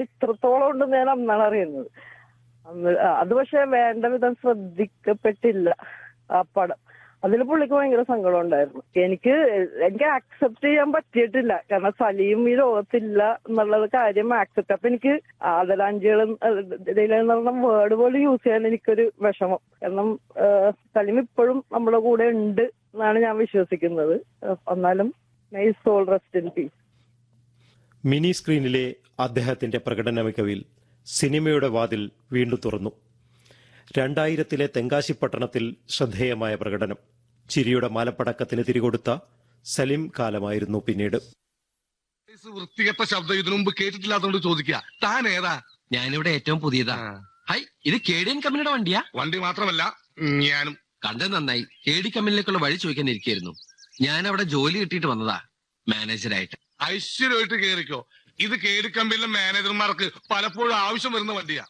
ഇത്രത്തോളം ഉണ്ടെന്ന് ഞാൻ അന്നാണ് അറിയുന്നത് അന്ന് ആ, അത് പക്ഷെ വേണ്ട വിധം ശ്രദ്ധിക്കപ്പെട്ടില്ല ആ പടം അതിൽ പുള്ളിക്ക് ഭയങ്കര സങ്കടം ഉണ്ടായിരുന്നു എനിക്ക് എനിക്ക് ആക്സെപ്റ്റ് ചെയ്യാൻ പറ്റിയിട്ടില്ല കാരണം സലീം ഈ ലോകത്തില്ല എന്നുള്ളത് കാര്യം ആക്സെപ്റ്റ് അപ്പൊ എനിക്ക് ആദരാഞ്ജലികളും ഇതിലെന്ന് പറഞ്ഞ വേർഡ് പോലും യൂസ് ചെയ്യാൻ എനിക്കൊരു വിഷമം കാരണം ആ, സലീം ഇപ്പോഴും നമ്മുടെ കൂടെ ഉണ്ട് എന്നാണ് ഞാൻ വിശ്വസിക്കുന്നത് ആ, എന്നാലും my soul rest in peace mini സ്ക്രീനിലെ അദ്ദേഹത്തിന്റെ പ്രകടന മികവിൽ സിനിമയുടെ വാതിൽ വീണ്ടും തുറന്നു രണ്ടായിരത്തിലെ തെങ്കാശിപ്പട്ടണത്തിൽ ശ്രദ്ധേയമായ പ്രകടനം ചിരിയുടെ മാലപ്പടക്കത്തിന് തിരികൊടുത്ത സലിം കാലമായിരുന്നു പിന്നീട് വയസ്സ് വൃത്തികെട്ട ശബ്ദം ഇതിനു മുമ്പ് കേട്ടിട്ടില്ലാത്തോണ്ട് ചോദിക്കുക താൻ ഏതാ ഞാനിവിടെ ഏറ്റവും പുതിയതാ ഹൈ ഇത് കെ ഡി എൻ കമ്പനിയുടെ വണ്ടിയാ വണ്ടി മാത്രമല്ല ഞാനും കണ്ടത് നന്നായി കെ ഡി കമ്പനിയിലേക്കുള്ള വഴി ചോദിക്കാൻ ഇരിക്കായിരുന്നു ഞാൻ അവിടെ ജോലി കിട്ടിയിട്ട് വന്നതാ മാനേജരായിട്ട് ഐശ്വര്യമായിട്ട് കേറിക്കോ ഇത് കേടി കമ്പനിയിലെ മാനേജർമാർക്ക് പലപ്പോഴും ആവശ്യം വരുന്ന വണ്ടിയാ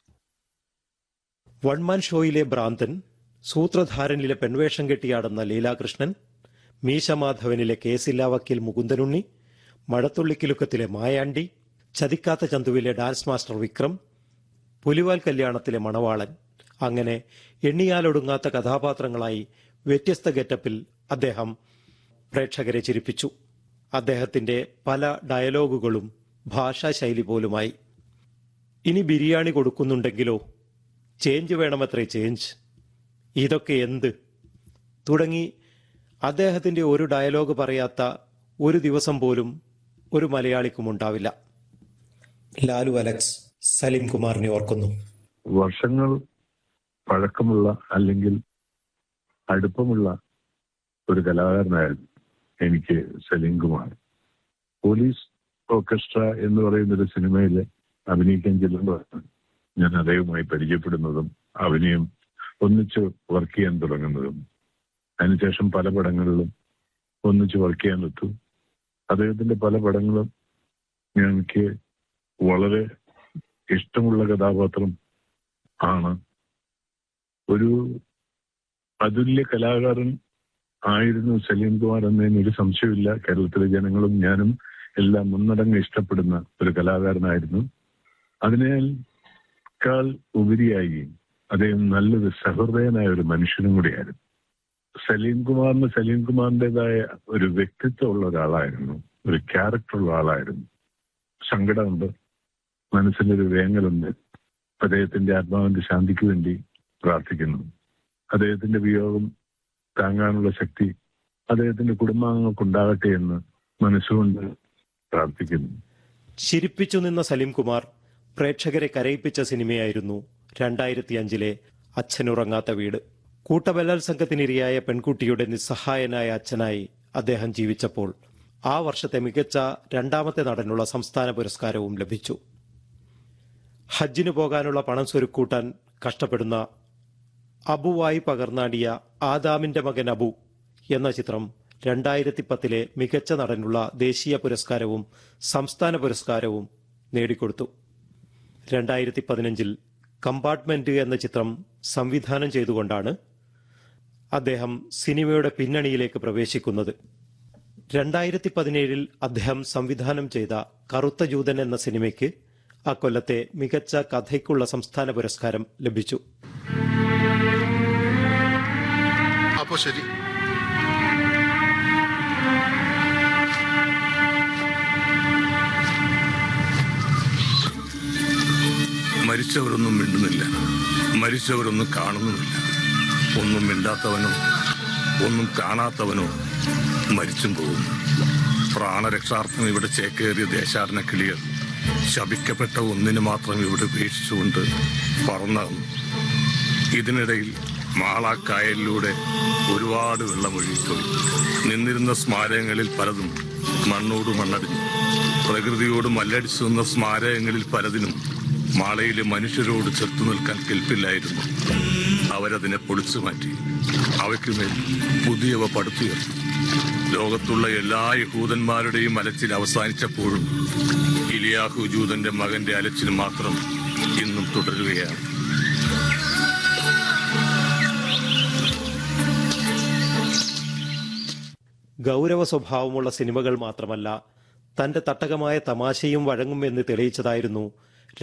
വൺമാൻ ഷോയിലെ ഭ്രാന്തൻ സൂത്രധാരനിലെ പെൺവേഷം കെട്ടിയാടുന്ന ലീലാകൃഷ്ണൻ മീശമാധവനിലെ കേസില്ലാ വക്കീൽ മുകുന്ദനുണ്ണി മഴത്തുള്ളിക്കിലുക്കത്തിലെ മായാണ്ടി ചതിക്കാത്ത ചന്തുവിലെ ഡാൻസ് മാസ്റ്റർ വിക്രം പുലിവാൽ കല്യാണത്തിലെ മണവാളൻ അങ്ങനെ എണ്ണിയാലൊടുങ്ങാത്ത കഥാപാത്രങ്ങളായി വ്യത്യസ്ത ഗെറ്റപ്പിൽ അദ്ദേഹം പ്രേക്ഷകരെ ചിരിപ്പിച്ചു അദ്ദേഹത്തിന്റെ പല ഡയലോഗുകളും ഭാഷാശൈലി പോലുമായി ഇനി ബിരിയാണി കൊടുക്കുന്നുണ്ടെങ്കിലോ ചേഞ്ച് വേണമത്രേ ചേഞ്ച് ഇതൊക്കെ എന്ത് തുടങ്ങി അദ്ദേഹത്തിന്റെ ഒരു ഡയലോഗ് പറയാത്ത ഒരു ദിവസം പോലും ഒരു മലയാളിക്കും ഉണ്ടാവില്ല ലാലു അലക്സ് സലീം കുമാറിനെ ഓർക്കുന്നു വർഷങ്ങൾ പഴക്കമുള്ള അല്ലെങ്കിൽ അടുപ്പമുള്ള ഒരു കലാകാരനായിരുന്നു എനിക്ക് സലീം കുമാർ പോലീസ് ഓർക്കസ്ട്ര എന്ന് പറയുന്ന ഒരു സിനിമയിൽ അഭിനയിക്കാൻ ചെല്ലുമ്പോഴാണ് ഞാൻ അദ്ദേഹവുമായി പരിചയപ്പെടുന്നതും അഭിനയം ഒന്നിച്ച് വർക്ക് ചെയ്യാൻ തുടങ്ങുന്നതും അതിനുശേഷം പല പടങ്ങളിലും ഒന്നിച്ച് വർക്ക് ചെയ്യാൻ എത്തും അദ്ദേഹത്തിന്റെ പല പടങ്ങളും എനിക്ക് വളരെ ഇഷ്ടമുള്ള കഥാപാത്രം ആണ് ഒരു അതുല്യ കലാകാരൻ ആയിരുന്നു സലീം കുമാർ എന്നതിന് ഒരു സംശയമില്ല കേരളത്തിലെ ജനങ്ങളും ഞാനും എല്ലാം മുന്നടങ്ങ് ഇഷ്ടപ്പെടുന്ന ഒരു കലാകാരനായിരുന്നു അതിനേക്കാൾ ഉപരിയായി അദ്ദേഹം നല്ലൊരു സഹൃദയനായ ഒരു മനുഷ്യനും കൂടിയായിരുന്നു സലീം കുമാറിന് സലീം കുമാറിൻ്റെതായ ഒരു വ്യക്തിത്വമുള്ള ഒരാളായിരുന്നു ഒരു ക്യാരക്ടറുള്ള ആളായിരുന്നു സങ്കടമുണ്ട് മനസ്സിലൊരു വേങ്ങലുണ്ട് അദ്ദേഹത്തിന്റെ ആത്മാവിന്റെ ശാന്തിക്ക് വേണ്ടി പ്രാർത്ഥിക്കുന്നു അദ്ദേഹത്തിന്റെ വിയോഗം താങ്ങാനുള്ള ശക്തി അദ്ദേഹത്തിന്റെ കുടുംബാംഗങ്ങൾക്കുണ്ടാകട്ടെ എന്ന് മനസ്സുകൊണ്ട് പ്രാർത്ഥിക്കുന്നു ചിരിപ്പിച്ചു നിന്ന സലീം കുമാർ പ്രേക്ഷകരെ കരയിപ്പിച്ച സിനിമയായിരുന്നു രണ്ടായിരത്തി അഞ്ചിലെ അച്ഛനുറങ്ങാത്ത വീട് കൂട്ടബലാത്സംഗത്തിനിരയായ പെൺകുട്ടിയുടെ നിസ്സഹായനായ അച്ഛനായി അദ്ദേഹം ജീവിച്ചപ്പോൾ ആ വർഷത്തെ മികച്ച രണ്ടാമത്തെ നടനുള്ള സംസ്ഥാന പുരസ്കാരവും ലഭിച്ചു ഹജ്ജിന് പോകാനുള്ള പണം സ്വരുക്കൂട്ടാൻ കഷ്ടപ്പെടുന്ന അബുവായി പകർന്നാടിയ ആദാമിന്റെ മകൻ അബു എന്ന ചിത്രം രണ്ടായിരത്തി പത്തിലെ മികച്ച നടനുള്ള ദേശീയ പുരസ്കാരവും സംസ്ഥാന പുരസ്കാരവും നേടിക്കൊടുത്തു രണ്ടായിരത്തി പതിനഞ്ചിൽ കമ്പാർട്ട്മെന്റ് എന്ന ചിത്രം സംവിധാനം ചെയ്തുകൊണ്ടാണ് അദ്ദേഹം സിനിമയുടെ പിന്നണിയിലേക്ക് പ്രവേശിക്കുന്നത് രണ്ടായിരത്തി പതിനേഴിൽ അദ്ദേഹം സംവിധാനം ചെയ്ത കറുത്ത ജൂതൻ എന്ന സിനിമയ്ക്ക് അക്കൊല്ലത്തെ മികച്ച കഥയ്ക്കുള്ള സംസ്ഥാന പുരസ്കാരം ലഭിച്ചു അപ്പോ ശരി മരിച്ചവരൊന്നും മിണ്ടുന്നില്ല മരിച്ചവരൊന്നും കാണുന്നുമില്ല ഒന്നും മിണ്ടാത്തവനോ ഒന്നും കാണാത്തവനോ മരിച്ചും പോകുന്നു പ്രാണരക്ഷാർത്ഥം ഇവിടെ ചേക്കേറിയ ദേശാടന കിളികൾ ശപിക്കപ്പെട്ട ഒന്നിന് മാത്രം ഇവിടെ ഉപേക്ഷിച്ചുകൊണ്ട് പറന്നു ഇതിനിടയിൽ മാളാക്കായലിലൂടെ ഒരുപാട് വെള്ളമൊഴുകിപ്പോയി നിന്നിരുന്ന സ്മാരകങ്ങളിൽ പലതും മണ്ണോട് മണ്ണടിഞ്ഞു പ്രകൃതിയോട് മല്ലടിച്ചു നിന്ന സ്മാരകങ്ങളിൽ പലതിനും മാളയിലെ മനുഷ്യരോട് ചെറുത്തു നിൽക്കാൻ കെൽപ്പില്ലായിരുന്നു അവരതിനെ പൊളിച്ചു മാറ്റി അവയ്ക്കുമേൽ പുതിയവ പടുത്തുയർത്തി ലോകത്തുള്ള എല്ലാ യഹൂദന്മാരുടെയും അലച്ചിൽ അവസാനിച്ചപ്പോഴും ഇലിയാഹു ജൂതന്റെ മകന്റെ അലച്ചിൽ മാത്രം ഇന്നും തുടരുകയാണ് ഗൗരവ സ്വഭാവമുള്ള സിനിമകൾ മാത്രമല്ല തന്റെ തട്ടകമായ തമാശയും വഴങ്ങുമെന്ന് തെളിയിച്ചതായിരുന്നു